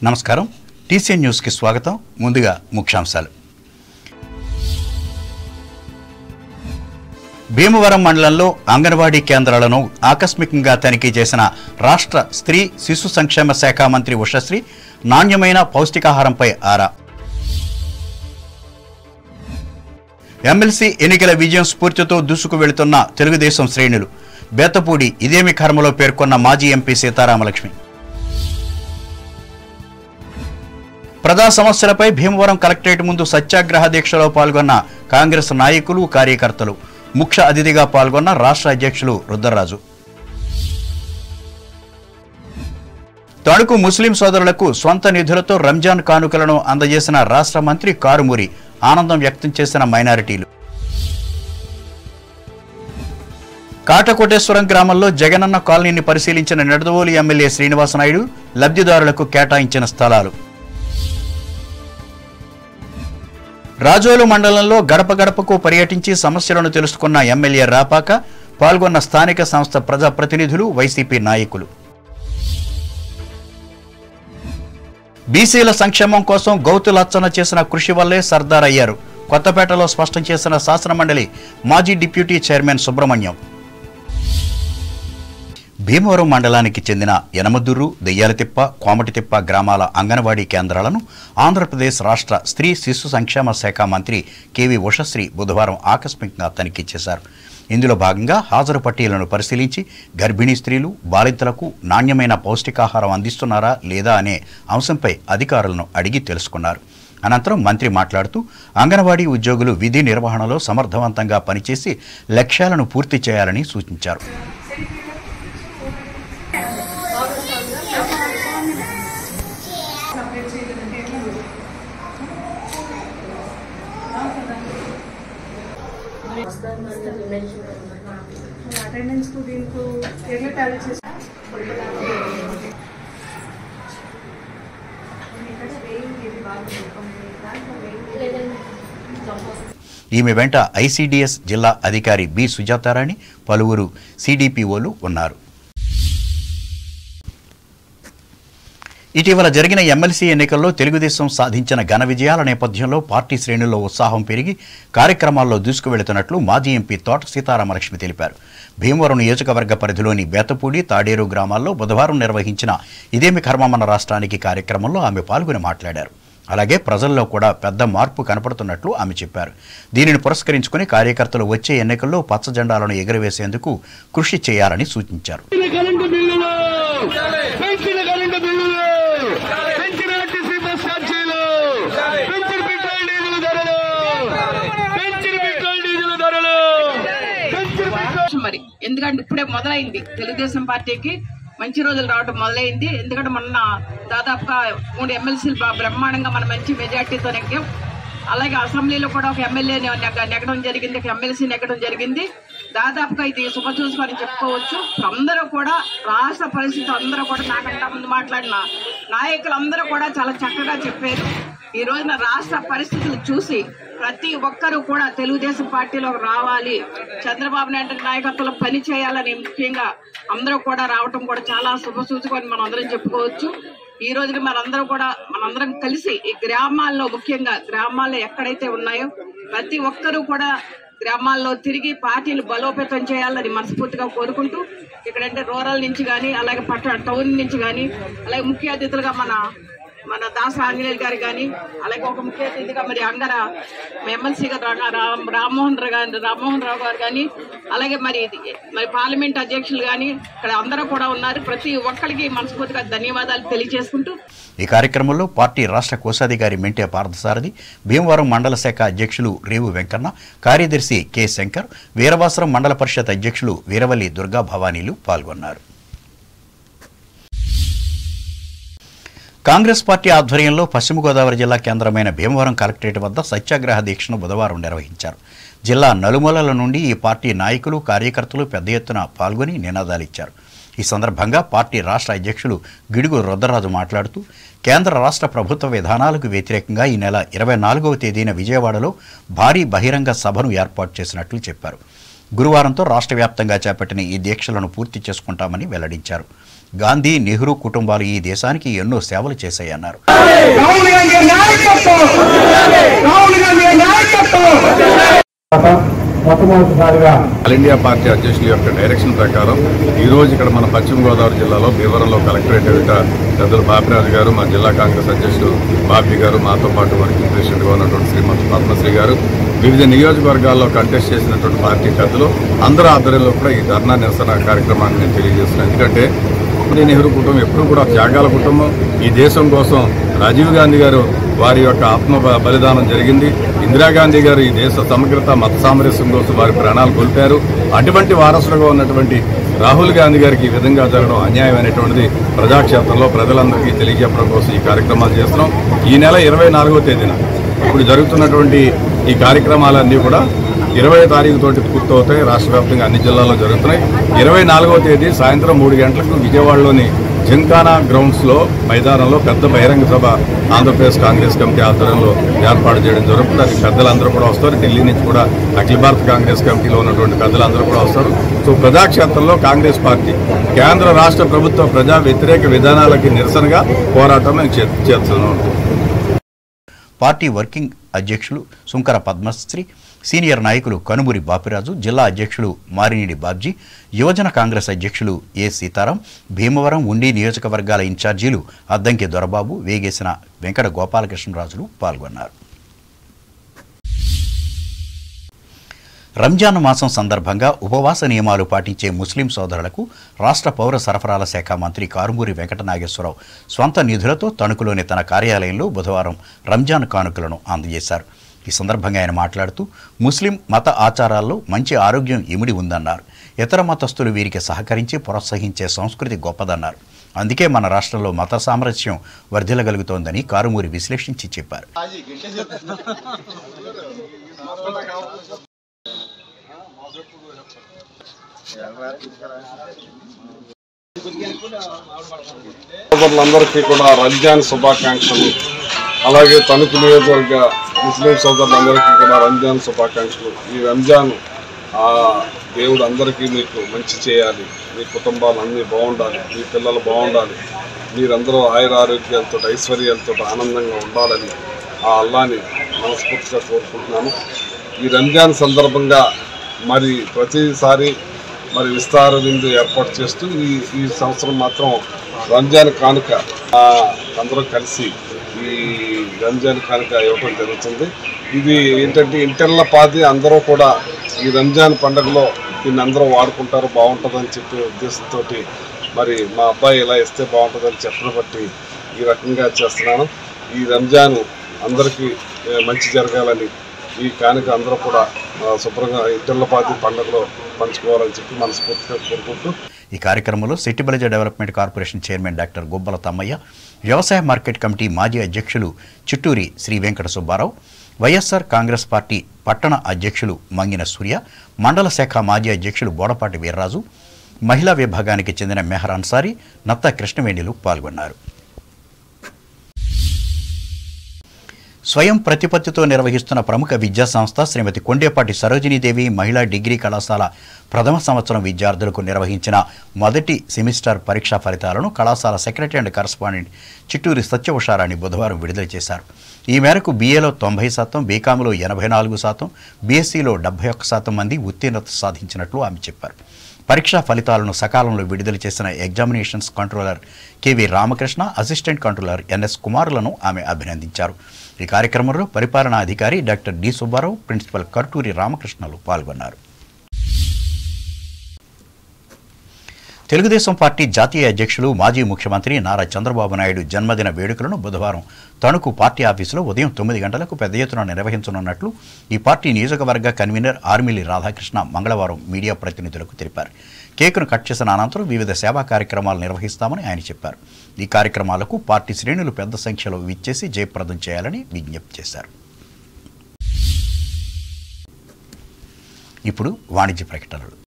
నమస్కారం టీసీఎన్ న్యూస్కి స్వాగతం ముందుగా ముఖ్యాంశాలు భీమవరం మండలంలో అంగన్వాడీ కేంద్రాలను ఆకస్మికంగా తనిఖీ చేసిన రాష్ట్ర స్త్రీ శిశు సంక్షేమ శాఖ మంత్రి ఉషశ్రీ నాణ్యమైన పౌష్టికాహారంపై ఆరా ఎమ్మెల్సీ ఎన్నికల విజయం స్ఫూర్తితో దూసుకు వెళుతున్న తెలుగుదేశం శ్రేణులు బేతపూడి ఇదేమి కర్మలో పేర్కొన్న మాజీ ఎంపీ సీతారామలక్ష్మి ప్రజా సమస్యలపై భీమవరం కలెక్టరేట్ ముందు సత్యాగ్రహ దీక్షలో పాల్గొన్న కాంగ్రెస్ నాయకులు కార్యకర్తలు ముఖ్య అతిథిగా పాల్గొన్న రాష్ట్ర అధ్యక్షులు రుద్రరాజు తణుకు ముస్లిం సోదరులకు స్వంత నిధులతో రంజాన్ కానుకలను అందజేసిన రాష్ట్ర మంత్రి కారుమూరి ఆనందం వ్యక్తం చేసిన మైనారిటీలు కాటకోటేశ్వరం గ్రామంలో జగనన్న కాలనీని పరిశీలించిన నిడదవోలు ఎమ్మెల్యే శ్రీనివాసనాయుడు లబ్ధిదారులకు కేటాయించిన స్థలాలు రాజోలు మండలంలో గడప గడపకు పర్యటించి సమస్యలను తెలుసుకున్న ఎమ్మెల్యే రాపాక పాల్గొన్న స్థానిక సంస్థ ప్రజాప్రతినిధులు వైసీపీ నాయకులు బీసీల సంక్షేమం కోసం గౌతులచ్చన చేసిన కృషి వల్లే సర్దార్ అయ్యారు కొత్తపేటలో స్పష్టం చేసిన శాసనమండలి మాజీ డిప్యూటీ చైర్మన్ సుబ్రహ్మణ్యం భీమవరం మండలానికి చెందిన యనమదుర్రు దెయ్యాలతిప్ప కోమటితిప్ప గ్రామాల అంగన్వాడీ కేంద్రాలను ఆంధ్రప్రదేశ్ రాష్ట్ర స్త్రీ శిశు సంక్షేమ శాఖ మంత్రి కెవి ఉషశ్రీ బుధవారం ఆకస్మికంగా తనిఖీ చేశారు ఇందులో భాగంగా హాజరు పట్టీలను పరిశీలించి గర్భిణీ స్త్రీలు బాలింతలకు నాణ్యమైన పౌష్టికాహారం అందిస్తున్నారా లేదా అనే అంశంపై అధికారులను అడిగి తెలుసుకున్నారు అనంతరం మంత్రి మాట్లాడుతూ అంగన్వాడీ ఉద్యోగులు విధి నిర్వహణలో సమర్థవంతంగా పనిచేసి లక్ష్యాలను పూర్తి చేయాలని సూచించారు అటెండెన్స్ కు దీనికి ఎట్లా టాలీ చేసి ఈమె వెంట ఐసీడీఎస్ జిల్లా అధికారి బి సుజాతారాణి పలువురు సిడిపిఓలు ఉన్నారు ఇటీవల జరిగిన ఎమ్మెల్సీ ఎన్నికల్లో తెలుగుదేశం సాధించిన ఘన విజయాల నేపథ్యంలో పార్టీ శ్రేణుల్లో ఉత్సాహం పెరిగి కార్యక్రమాల్లో దూసుకువెళుతున్నట్లు మాజీ ఎంపీ తోట సీతారామలక్ష్మి తెలిపారు భీమవరం నియోజకవర్గ పరిధిలోని బేతపూడి తాడేరు గ్రామాల్లో బుధవారం నిర్వహించిన ఇదేమి కర్మ మన రాష్ట్రానికి కార్యక్రమంలో ఆమె పాల్గొని మాట్లాడారు అలాగే ప్రజల్లో కూడా పెద్ద మార్పు కనపడుతున్నట్లు ఆమె చెప్పారు దీనిని పురస్కరించుకుని కార్యకర్తలు వచ్చే ఎన్నికల్లో పచ్చ జెండాలను ఎగురవేసేందుకు కృషి చేయాలని సూచించారు పెంచిన కరెంటు బిల్లులు పెంచిన కరెంటు బిల్లులు పెంచిన ఆర్టీసీ బస్ ఛార్జీలు పెంచిన పెట్రోల్ డీజిల్ ధరలు పెంచిన పెట్రోల్ డీజిల్ ధరలు పెంచిన పెట్రోల్ అవకాశం మరి ఎందుకంటే ఇప్పుడే మొదలైంది తెలుగుదేశం పార్టీకి మంచి రోజులు రావడం మొదలైంది ఎందుకంటే మొన్న దాదాపుగా మూడు ఎమ్మెల్సీలు బా- బ్రహ్మాండంగా మన మంచి మెజార్టీతో నెగ్గాం అలాగే అసెంబ్లీలో కూడా ఒక ఎమ్మెల్యే నెగ్గడం జరిగింది ఒక ఎమ్మెల్సీ నెగ్గడం జరిగింది దాదాపుగా ఇది శుభ చూసుకొని చెప్పుకోవచ్చు అందరూ కూడా రాష్ట్ర పరిస్థితి అందరూ కూడా నాకంటే ముందు మాట్లాడిన నాయకులందరూ కూడా చాలా చక్కగా చెప్పారు ఈ రోజున రాష్ట్ర పరిస్థితులు చూసి ప్రతి ఒక్కరూ కూడా తెలుగుదేశం పార్టీలో రావాలి చంద్రబాబు నాయుడు నాయకత్వంలో పని చేయాలని ముఖ్యంగా అందరూ కూడా రావటం కూడా చాలా శుభ సూచకమని మనం అందరం చెప్పుకోవచ్చు ఈ రోజున మనందరం కూడా మనందరం కలిసి ఈ గ్రామాల్లో ముఖ్యంగా గ్రామాల్లో ఎక్కడైతే ఉన్నాయో ప్రతి ఒక్కరూ కూడా గ్రామాల్లో తిరిగి పార్టీలు బలోపేతం చేయాలని మనస్ఫూర్తిగా కోరుకుంటూ ఇక్కడంటే రూరల్ నుంచి కానీ అలాగే పట్టణ టౌన్ నుంచి కానీ అలాగే ముఖ్య అతిథులుగా మన మన దాస ఆంజనేయులు గారు కానీ అలాగే ఒక ముఖ్య అతిథిగా మరి అంగర ఎమ్మెల్సీగా రామ్మోహన్ రావు గారు రామ్మోహన్ రావు గారు కానీ అలాగే మరి ఇది మరి పార్లమెంట్ అధ్యక్షులు కానీ ఇక్కడ అందరూ కూడా ఉన్నారు ప్రతి ఒక్కరికి మనస్ఫూర్తిగా ధన్యవాదాలు తెలియజేసుకుంటూ ఈ కార్యక్రమంలో పార్టీ రాష్ట్ర కోశాధికారి మెంటే పార్థసారథి భీమవరం మండల శాఖ అధ్యక్షులు రేవు వెంకన్న కార్యదర్శి కె శంకర్ వీరవాసరం మండల పరిషత్ అధ్యక్షులు వీరవల్లి దుర్గా భవానీలు పాల్గొన్నారు కాంగ్రెస్ పార్టీ ఆధ్వర్యంలో పశ్చిమ గోదావరి జిల్లా కేంద్రమైన భీమవరం కలెక్టరేట్ వద్ద సత్యాగ్రహ దీక్షను బుధవారం నిర్వహించారు జిల్లా నలుమూలల నుండి ఈ పార్టీ నాయకులు కార్యకర్తలు పెద్ద ఎత్తున పాల్గొని నినాదాలిచ్చారు ఈ సందర్భంగా పార్టీ రాష్ట్ర అధ్యక్షులు గిడుగు రుద్రరాజు మాట్లాడుతూ కేంద్ర రాష్ట్ర ప్రభుత్వ విధానాలకు వ్యతిరేకంగా ఈ నెల ఇరవై నాలుగవ తేదీన విజయవాడలో భారీ బహిరంగ సభను ఏర్పాటు చేసినట్లు చెప్పారు గురువారంతో రాష్ట్ర వ్యాప్తంగా చేపట్టిన ఈ దీక్షలను పూర్తి చేసుకుంటామని వెల్లడించారు గాంధీ నెహ్రూ కుటుంబాలు ఈ దేశానికి ఎన్నో సేవలు చేశాయన్నారు రాహుల్ గాంధీ నాయకత్వం రాహుల్ గాంధీ నాయకత్వం మొట్టమొదటిసారిగా ఆల్ ఇండియా పార్టీ అధ్యక్షుల యొక్క డైరెక్షన్ ప్రకారం ఈ రోజు ఇక్కడ మన పశ్చిమ గోదావరి జిల్లాలో భీమవరంలో కలెక్టరేట్ ఎదుట పెద్దలు బాపిరాజు గారు మా జిల్లా కాంగ్రెస్ అధ్యక్షుడు బాపి గారు మాతో పాటు వర్కింగ్ ప్రెసిడెంట్గా ఉన్నటువంటి శ్రీమతి పద్మశ్రీ గారు వివిధ నియోజకవర్గాల్లో కంటెస్ట్ చేసినటువంటి పార్టీ పెద్దలు అందరూ ఆధ్వర్యంలో కూడా ఈ ధర్నా నిరసన కార్యక్రమాన్ని నేను తెలియజేస్తున్నాను ఎందుకంటే గాంధీ నెహ్రూ కుటుంబం ఎప్పుడూ కూడా త్యాగాల కుటుంబం ఈ దేశం కోసం రాజీవ్ గాంధీ గారు వారి యొక్క ఆత్మ బ- బలిదానం జరిగింది ఇందిరాగాంధీ గారు ఈ దేశ సమగ్రత మత సామరస్యం కోసం వారి ప్రాణాలు కోల్పారు అటువంటి వారసులుగా ఉన్నటువంటి రాహుల్ గాంధీ గారికి ఈ విధంగా జరగడం అన్యాయమైనటువంటిది ప్రజాక్షేత్రంలో ప్రజలందరికీ తెలియజెప్పడం కోసం ఈ కార్యక్రమాలు చేస్తున్నాం ఈ నెల ఇరవై నాలుగో తేదీన ఇప్పుడు జరుగుతున్నటువంటి ఈ కార్యక్రమాలన్నీ కూడా ఇరవై తారీఖు తోటి పూర్తవుతాయి రాష్ట్ర వ్యాప్తంగా అన్ని జిల్లాల్లో జరుగుతున్నాయి ఇరవై నాలుగవ తేదీ సాయంత్రం మూడు గంటలకు విజయవాడలోని జింకానా గ్రౌండ్స్ లో మైదానంలో పెద్ద బహిరంగ సభ ఆంధ్రప్రదేశ్ కాంగ్రెస్ కమిటీ ఆధ్వర్యంలో ఏర్పాటు చేయడం జరుగుతుంది అది పెద్దలందరూ కూడా వస్తారు ఢిల్లీ నుంచి కూడా అఖిల భారత కాంగ్రెస్ కమిటీలో ఉన్నటువంటి పెద్దలందరూ కూడా వస్తారు సో ప్రజాక్షేత్రంలో కాంగ్రెస్ పార్టీ కేంద్ర రాష్ట్ర ప్రభుత్వ ప్రజా వ్యతిరేక విధానాలకి నిరసనగా పోరాటం మేము చే- చేస్తున్నాం పార్టీ వర్కింగ్ అధ్యక్షులు సుంకర పద్మశ్రీ సీనియర్ నాయకులు కనుమూరి బాపిరాజు జిల్లా అధ్యక్షులు మారినీడి బాబ్జీ యువజన కాంగ్రెస్ అధ్యక్షులు ఏ సీతారాం భీమవరం ఉండి నియోజకవర్గాల ఇన్ఛార్జీలు అద్దంకి దొరబాబు వేగేసిన వెంకట గోపాలకృష్ణరాజులు పాల్గొన్నారు రంజాన్ మాసం సందర్భంగా ఉపవాస నియమాలు పాటించే ముస్లిం సోదరులకు రాష్ట్ర పౌర సరఫరాల శాఖ మంత్రి కారుమూరి వెంకట నాగేశ్వరరావు స్వంత నిధులతో తణుకులోని తన కార్యాలయంలో బుధవారం రంజాన్ కానుకలను అందజేశారు ఈ సందర్భంగా ఆయన మాట్లాడుతూ ముస్లిం మత ఆచారాల్లో మంచి ఆరోగ్యం ఇమిడి ఉందన్నారు ఇతర మతస్థులు వీరికి సహకరించి ప్రోత్సహించే సంస్కృతి గొప్పదన్నారు అందుకే మన రాష్ట్రంలో మత సామరస్యం వర్ధిల్లగలుగుతోందని కారుమూరి విశ్లేషించి చెప్పారు సోదరులందరికీ కూడా రంజాన్ శుభాకాంక్షలు అలాగే తణుకు నియోజకవర్గ ముస్లిం సోదరులందరికీ కూడా రంజాన్ శుభాకాంక్షలు ఈ రంజాన్ ఆ దేవుడు అందరికీ మీకు మంచి చేయాలి మీ కుటుంబాలు అన్నీ బాగుండాలి మీ పిల్లలు బాగుండాలి మీరందరూ ఆయుర ఆరోగ్యాలతో ఐశ్వర్యాలతో ఆనందంగా ఉండాలని ఆ అల్లాని మనస్ఫూర్తిగా కోరుకుంటున్నాను ఈ రంజాన్ సందర్భంగా మరి ప్రతిసారి మరి విస్తార విందు ఏర్పాటు చేస్తూ ఈ ఈ సంవత్సరం మాత్రం రంజాన్ కానుక ఆ, అందరూ కలిసి ఈ రంజాన్ కానుక ఇవ్వడం జరుగుతుంది ఇది ఏంటంటే ఇంటర్ల పాది అందరూ కూడా ఈ రంజాన్ పండుగలో దీన్ని అందరూ వాడుకుంటారు బాగుంటుందని చెప్పే ఉద్దేశంతో మరి మా అబ్బాయి ఇలా ఇస్తే బాగుంటుందని చెప్పడం బట్టి ఈ రకంగా చేస్తున్నాను ఈ రంజాన్ అందరికీ ఏ, మంచి జరగాలని ఈ కానుక అందరూ కూడా ఆ, శుభ్రంగా ఇంటర్లపాతి పండుగలో పంచుకోవాలని చెప్పి మనస్ఫూర్తిగా కోరుకుంటూ ఈ కార్యక్రమంలో Settibalija development corporation chairman doctor Gubbala Tammayya వ్యవసాయ మార్కెట్ కమిటీ మాజీ అధ్యక్షులు చిట్టూరి శ్రీ వెంకట సుబ్బారావు వైఎస్ఆర్ కాంగ్రెస్ పార్టీ పట్టణ అధ్యక్షులు మంగిన సూర్య మండల శాఖ మాజీ అధ్యక్షులు బోడపాటి వీర్రాజు మహిళా విభాగానికి చెందిన మెహర్ అన్సారీ నత్త కృష్ణవేణిలు పాల్గొన్నారు స్వయం ప్రతిపత్తితో నిర్వహిస్తున్న ప్రముఖ విద్యా సంస్థ శ్రీమతి కొండేపాటి సరోజినీదేవి మహిళా డిగ్రీ కళాశాల ప్రథమ సంవత్సరం విద్యార్థులకు నిర్వహించిన మొదటి సెమిస్టర్ పరీక్షా ఫలితాలను కళాశాల secretary and correspondent Chitturi Satyavasharani బుధవారం విడుదల చేశారు ఈ మేరకు బీఏలో తొంభై శాతం బీకాంలో ఎనభై నాలుగు శాతం బీఎస్సీలో డెబ్బై ఒక్క శాతం మంది ఉత్తీర్ణత సాధించినట్లు ఆమె చెప్పారు పరీక్షా ఫలితాలను సకాలంలో విడుదల చేసిన examinations controller KV Ramakrishna assistant controller NS కుమారులను ఆమె అభినందించారు ఈ కార్యక్రమంలో పరిపాలనా అధికారి doctor D Subbarao principal Karturi రామకృష్ణలు పాల్గొన్నారు తెలుగుదేశం పార్టీ జాతీయ అధ్యక్షులు మాజీ ముఖ్యమంత్రి నారా చంద్రబాబు నాయుడు జన్మదిన వేడుకలను బుధవారం తణుకు పార్టీ ఆఫీసులో ఉదయం తొమ్మిది గంటలకు పెద్ద ఎత్తున నిర్వహించనున్నట్లు ఈ పార్టీ నియోజకవర్గ కన్వీనర్ ఆర్మిలి రాధాకృష్ణ మంగళవారం మీడియా ప్రతినిధులకు తెలిపారు కేకును కట్ చేసిన అనంతరం వివిధ సేవా కార్యక్రమాలు నిర్వహిస్తామని ఆయన చెప్పారు ఈ కార్యక్రమాలకు పార్టీ శ్రేణులు పెద్ద సంఖ్యలో విచ్చేసి జయప్రదం చేయాలని విజ్ఞప్తి చేశారు ఇప్పుడు వాణిజ్య ప్రకటనలు